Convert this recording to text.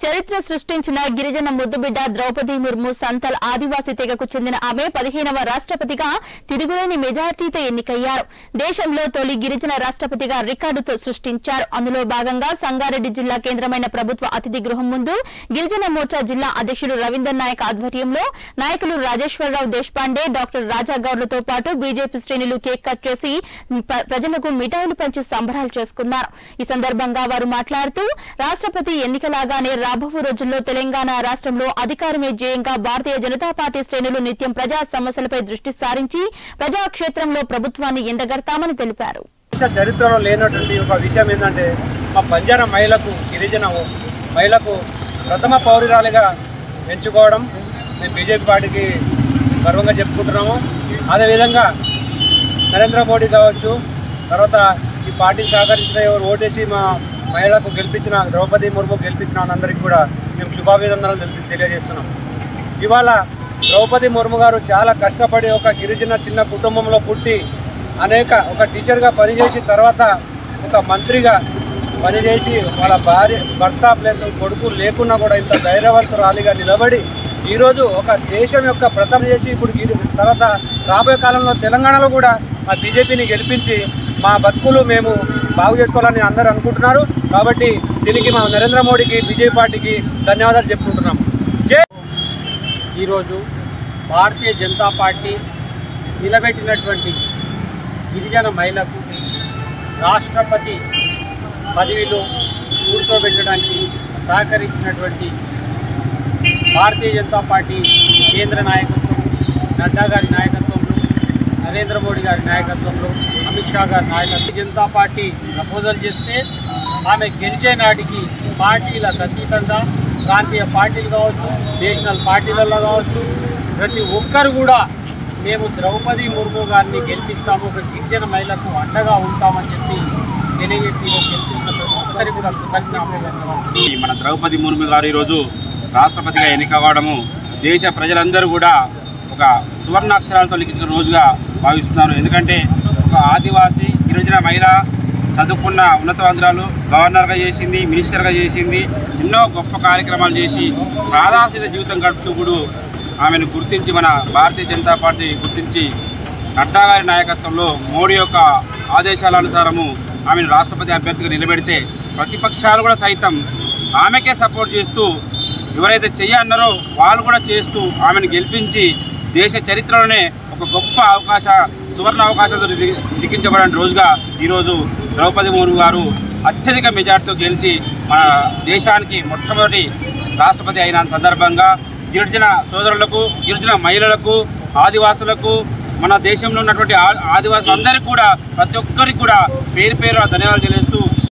చరిత్ర సృష్టించిన గిరిజన ముద్దుబిడ్డ ద్రౌపది ముర్ము సంతల్ ఆదివాసీ తెగకు చెందిన ఆమె పదిహేనవ రాష్ట్రపతిగా తిరుగులేని మెజార్టీతో ఎన్నికయ్యారు దేశంలో తొలి గిరిజన రాష్ట్రపతిగా రికార్డుతో సృష్టించారు అందులో భాగంగా సంగారెడ్డి జిల్లా కేంద్రమైన ప్రభుత్వ అతిథి గృహం ముందు గిరిజన మోర్చా జిల్లా అధ్యక్షుడు రవీందర్ నాయక్ ఆధ్వర్యంలో నాయకులు రాజేశ్వరరావు దేశపాండే డాక్టర్ రాజా గౌడ్లతో పాటు బీజేపీ శ్రేణులు కేక్ కట్ చేసి ప- ప్రజలకు మిఠాయిలు పంచి సంబరాలు చేసుకున్నారు ఈ సందర్భంగా వారు మాట్లాడుతూ రాష్ట్రపతి ఎన్నికలాగానే రాబో రోజుల్లో తెలంగాణ రాష్ట్రంలో అధికారమే ధ్యేయంగా భారతీయ జనతా పార్టీ శ్రేణులు నిత్యం ప్రజా సమస్యలపై దృష్టి సారించి ప్రజాక్షేత్రంలో ప్రభుత్వాన్ని ఎండగడతామని తెలిపారు దేశ చరిత్రలో లేనటువంటి ఒక విషయం ఏంటంటే మా బంజారా మహిళకు గిరిజన మహిళకు ప్రథమ పౌరురాలిగా ఎంచుకోవడం మేము బీజేపీ పార్టీకి గర్వంగా చెప్పుకుంటున్నాము అదేవిధంగా నరేంద్ర మోడీ కావచ్చు తర్వాత ఈ పార్టీకి సహకరించిన ఎవరు ఓటేసి మా మహిళలకు గెలిపించిన ద్రౌపది ముర్ము గెలిపించిన వాళ్ళందరికీ కూడా మేము శుభాభినందనలు తెలి- తెలియజేస్తున్నాం ఇవాళ ద్రౌపది ముర్ము గారు చాలా కష్టపడి ఒక గిరిజన చిన్న కుటుంబంలో పుట్టి అనేక ఒక టీచర్గా పనిచేసి తర్వాత ఒక మంత్రిగా పనిచేసి వాళ్ళ భార్య భర్త ప్లస్ కొడుకు లేకున్నా కూడా ఇంత ధైర్యవంతురాలిగా నిలబడి ఈరోజు ఒక దేశం యొక్క ప్రథమ చేసి ఇప్పుడు గిరి- తర్వాత రాబోయే కాలంలో తెలంగాణలో కూడా మా బీజేపీని గెలిపించి మా బతుకులు మేము బాగు చేసుకోవాలని అందరూ అనుకుంటున్నారు కాబట్టి దీనికి మా నరేంద్ర మోడీకి బీజేపీ పార్టీకి ధన్యవాదాలు చెప్పుకుంటున్నాం జై ఈరోజు భారతీయ జనతా పార్టీ నిలబెట్టినటువంటి గిరిజన మహిళకు రాష్ట్రపతి పదవిలో కూర్చోబెట్టడానికి సహకరించినటువంటి భారతీయ జనతా పార్టీ కేంద్ర నాయకత్వం నడ్డా గారి నాయకత్వంలో నరేంద్ర మోడీ గారి నాయకత్వంలో అమిత్ షా గారి నాయకత్వం జనతా పార్టీ ప్రపోజల్ చేస్తే ఆమె గెలిచే నాటికి పార్టీల అతీతంగా ప్రాంతీయ పార్టీలు కావచ్చు నేషనల్ పార్టీలలో కావచ్చు ప్రతి ఒక్కరు కూడా మేము ద్రౌపది ముర్ము గారిని గెలిపిస్తాము ఒక గిరిజన మహిళకు అండగా ఉంటామని చెప్పి తెలియజెప్పి గెలిపించిన ప్రతి ఒక్కరికి కూడా కృతజ్ఞాపన ఈ మన ద్రౌపది ముర్ము గారు ఈరోజు రాష్ట్రపతిగా ఎన్నిక కావడము దేశ ప్రజలందరూ కూడా ఒక సువర్ణాక్షరాలతో లిఖించిన రోజుగా భావిస్తున్నారు ఎందుకంటే ఒక ఆదివాసీ గిరిజన మహిళ చదువుకున్న ఉన్నతాంధ్రాలు గవర్నర్గా చేసింది మినిస్టర్గా చేసింది ఎన్నో గొప్ప కార్యక్రమాలు చేసి సాదాసీద జీవితం గడుపుతూ కూడా ఆమెను గుర్తించి మన భారతీయ జనతా పార్టీ గుర్తించి నడ్డా గారి నాయకత్వంలో మోడీ యొక్క ఆదేశాల అనుసారము ఆమెను రాష్ట్రపతి అభ్యర్థిగా నిలబెడితే ప్రతిపక్షాలు కూడా సైతం ఆమెకే సపోర్ట్ చేస్తూ ఎవరైతే చెయ్యన్నారో వాళ్ళు కూడా చేస్తూ ఆమెను గెలిపించి దేశ చరిత్రలోనే ఒక గొప్ప అవకాశ సువర్ణ అవకాశాలతో లి- లిఖించబడిన రోజుగా ఈరోజు ద్రౌపది ముర్ము గారు అత్యధిక మెజార్టీతో గెలిచి మన దేశానికి మొట్టమొదటి రాష్ట్రపతి అయిన సందర్భంగా గిరిజన సోదరులకు గిరిజన మహిళలకు ఆదివాసులకు మన దేశంలో ఉన్నటువంటి ఆ- ఆదివాసులందరికీ కూడా ప్రతి ఒక్కరికి కూడా పేరు పేరు ధన్యవాదాలు తెలియజేస్తూ